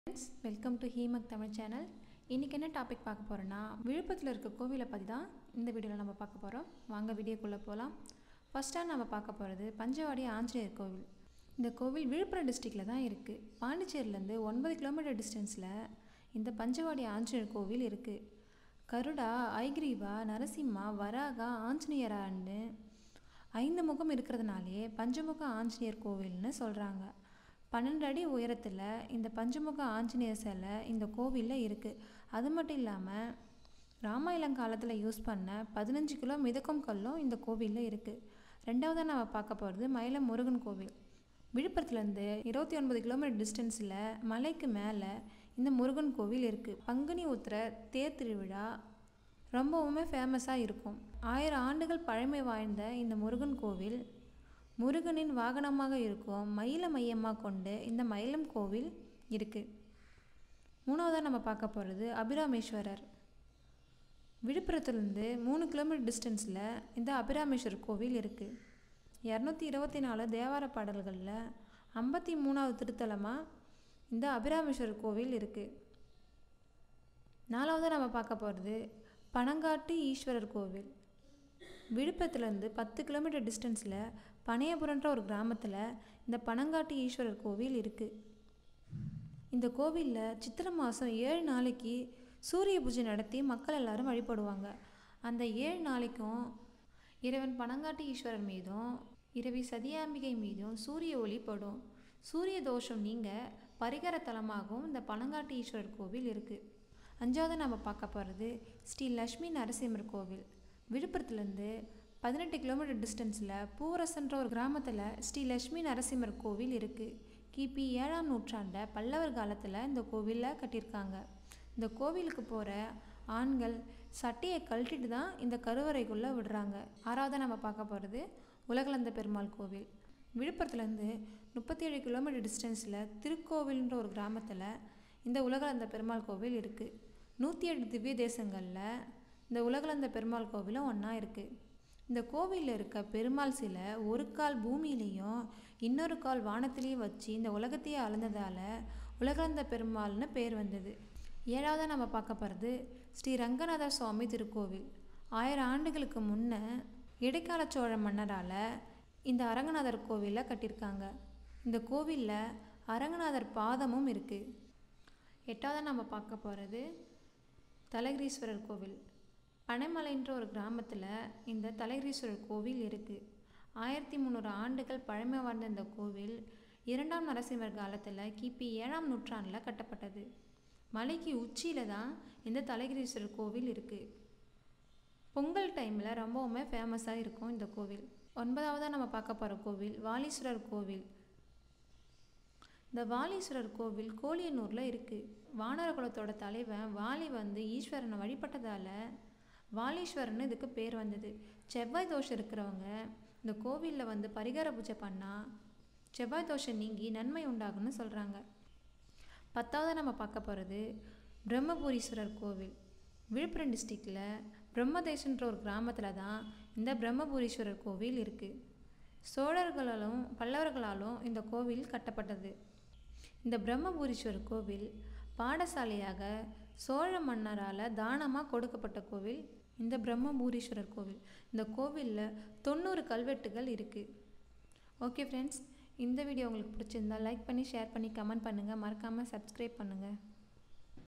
friends welcome to ஹீமக் Tamil channel இன்றைக்கி என்ன டாபிக் பார்க்க போகிறோன்னா விழுப்புரத்தில் இருக்க கோவிலை பற்றி தான் இந்த வீடியோவில் நம்ம பார்க்க போகிறோம் வாங்க வீடியோக்குள்ளே போகலாம் ஃபஸ்ட்டாக நம்ம பார்க்க போகிறது பஞ்சவாடி ஆஞ்சநேயர் கோவில் இந்த கோவில் விழுப்புரம் டிஸ்ட்ரிக்டில் தான் இருக்குது பாண்டிச்சேரியிலேருந்து ஒன்பது கிலோமீட்டர் டிஸ்டன்ஸில் இந்த பஞ்சவாடி ஆஞ்சநேயர் கோவில் இருக்குது கருடா ஐக்ரீவா நரசிம்மா வராகா ஆஞ்சநேயரான்னு ஐந்து முகம் இருக்கிறதுனாலே பஞ்சமுக ஆஞ்சநேயர் கோவில்னு சொல்கிறாங்க பன்னெண்டு அடி உயரத்தில் இந்த பஞ்சமுக ஆஞ்சநேயர் சிலை இந்த கோவிலில் இருக்குது அது மட்டும் இல்லாமல் ராமாயணம் காலத்தில் யூஸ் பண்ண பதினஞ்சு கிலோ மிதக்கும் கல்லும் இந்த கோவிலில் இருக்குது ரெண்டாவதாக நம்ம பார்க்க போகிறது மயிலம் முருகன் கோவில் விழுப்புரத்துலேருந்து இருபத்தி ஒன்பது கிலோமீட்டர் டிஸ்டன்ஸில் மலைக்கு மேலே இந்த முருகன் கோவில் இருக்குது பங்குனி உத்திர தேர் திருவிழா ரொம்பவுமே ஃபேமஸாக இருக்கும் ஆயிரம் ஆண்டுகள் பழமை வாய்ந்த இந்த முருகன் கோவில் முருகனின் வாகனமாக இருக்கும் மயில மையமாக கொண்டு இந்த மயிலம் கோவில் இருக்குது மூணாவதாக நம்ம பார்க்க போகிறது அபிராமேஸ்வரர் விழுப்புரத்துலேருந்து மூணு கிலோமீட்டர் டிஸ்டன்ஸில் இந்த அபிராமேஸ்வரர் கோவில் இருக்குது இரநூத்தி இருபத்தி நாலு தேவார பாடல்களில் ஐம்பத்தி மூணாவது திருத்தலமாக இந்த அபிராமேஸ்வரர் கோவில் இருக்குது நாலாவதாக நம்ம பார்க்க போகிறது பனங்காட்டு ஈஸ்வரர் கோவில் விழுப்புரத்துலேருந்து பத்து கிலோமீட்டர் டிஸ்டன்ஸில் பனையபுரன்ற ஒரு கிராமத்தில் இந்த பனங்காட்டு ஈஸ்வரர் கோவில் இருக்குது இந்த கோவிலில் சித்திரை மாதம் ஏழு நாளைக்கு சூரிய பூஜை நடத்தி மக்கள் எல்லாரும் வழிபடுவாங்க அந்த ஏழு நாளைக்கும் இறைவன் பனங்காட்டு ஈஸ்வரர் மீதும் இரவி சதியாம்பிகை மீதும் சூரிய ஒளி படும் சூரிய தோஷம் நீங்க பரிகார தலமாகவும் இந்த பனங்காட்டு ஈஸ்வரர் கோவில் இருக்குது அஞ்சாவது நம்ம பார்க்க போகிறது ஸ்ரீ லக்ஷ்மி நரசிம்மர் கோவில் விழுப்புரத்துலேருந்து பதினெட்டு கிலோமீட்டர் டிஸ்டன்ஸில் பூவரசன்ற ஒரு கிராமத்தில் ஸ்ரீ லக்ஷ்மி நரசிம்மர் கோவில் இருக்குது கிபி ஏழாம் நூற்றாண்டை பல்லவர் காலத்தில் இந்த கோவிலில் கட்டியிருக்காங்க இந்த கோவிலுக்கு போகிற ஆண்கள் சட்டையை கழட்டிட்டு தான் இந்த கருவறைக்குள்ளே விடுறாங்க ஆறாவதாக நம்ம பார்க்க போகிறது உலகளந்த பெருமாள் கோவில் விழுப்புரத்துலேருந்து முப்பத்தி ஏழு கிலோமீட்டர் டிஸ்டன்ஸில் திருக்கோவில்ன்ற ஒரு கிராமத்தில் இந்த உலகளந்த பெருமாள் கோவில் இருக்குது நூற்றி எட்டு திவ்ய தேசங்களில் இந்த உலகளந்த பெருமாள் கோவிலும் ஒன்றா இருக்குது இந்த கோவிலில் இருக்க பெருமாள் சிலை ஒரு கால் பூமியிலையும் இன்னொரு கால் வானத்திலையும் வச்சு இந்த உலகத்தையே அளந்ததால் உலகளந்த பெருமாள்னு பேர் வந்தது ஏழாவதாக நம்ம பார்க்க போகிறது ஸ்ரீ ரங்கநாத சுவாமி திருக்கோவில் ஆயிரம் ஆண்டுகளுக்கு முன்னே இடைக்கால சோழ மன்னரால் இந்த அரங்கநாதர் கோவிலை கட்டியிருக்காங்க இந்த கோவிலில் அரங்கநாதர் பாதமும் இருக்குது எட்டாவதாக நம்ம பார்க்க போகிறது தலகிரீஸ்வரர் கோவில் பனைமலைன்ற ஒரு கிராமத்தில் இந்த தலகிரீஸ்வரர் கோவில் இருக்குது ஆயிரத்தி முந்நூறு ஆண்டுகள் பழமை வாழ்ந்த இந்த கோவில் இரண்டாம் நரசிம்மர் காலத்தில் கிபி ஏழாம் நூற்றாண்டில் கட்டப்பட்டது மலைக்கு உச்சியில் தான் இந்த தலகிரீஸ்வரர் கோவில் இருக்குது பொங்கல் டைமில் ரொம்பவுமே ஃபேமஸாக இருக்கும் இந்த கோவில் ஒன்பதாவதாக நம்ம பார்க்க போகிற கோவில் வாலீஸ்வரர் கோவில் இந்த வாலீஸ்வரர் கோவில் கோலியனூரில் இருக்குது வானர குலத்தோட தலைவன் வாலி வந்து ஈஸ்வரனை வழிபட்டதால் வாலீஸ்வரன் இதுக்கு பேர் வந்தது செவ்வாய் தோஷம் இருக்கிறவங்க இந்த கோவிலில் வந்து பரிகார பூஜை பண்ணால் செவ்வாய் தோஷம் நீங்கி நன்மை உண்டாகும்னு சொல்கிறாங்க பத்தாவது நம்ம பார்க்க போகிறது பிரம்மபுரீஸ்வரர் கோவில் விழுப்புரம் டிஸ்ட்ரிக்டில் பிரம்மதேசன்ற ஒரு கிராமத்தில் தான் இந்த பிரம்மபுரீஸ்வரர் கோவில் இருக்குது சோழர்களாலும் பல்லவர்களாலும் இந்த கோவில் கட்டப்பட்டது இந்த பிரம்மபுரீஸ்வரர் கோவில் பாடசாலையாக சோழ மன்னரால் தானமாக கொடுக்கப்பட்ட கோவில் இந்த பிரம்மபூரீஸ்வரர் கோவில் இந்த கோவிலில் தொண்ணூறு கல்வெட்டுகள் இருக்குது ஓகே ஃப்ரெண்ட்ஸ் இந்த வீடியோ உங்களுக்கு பிடிச்சிருந்தா லைக் பண்ணி ஷேர் பண்ணி கமெண்ட் பண்ணுங்கள் மறக்காமல் சப்ஸ்கிரைப் பண்ணுங்கள்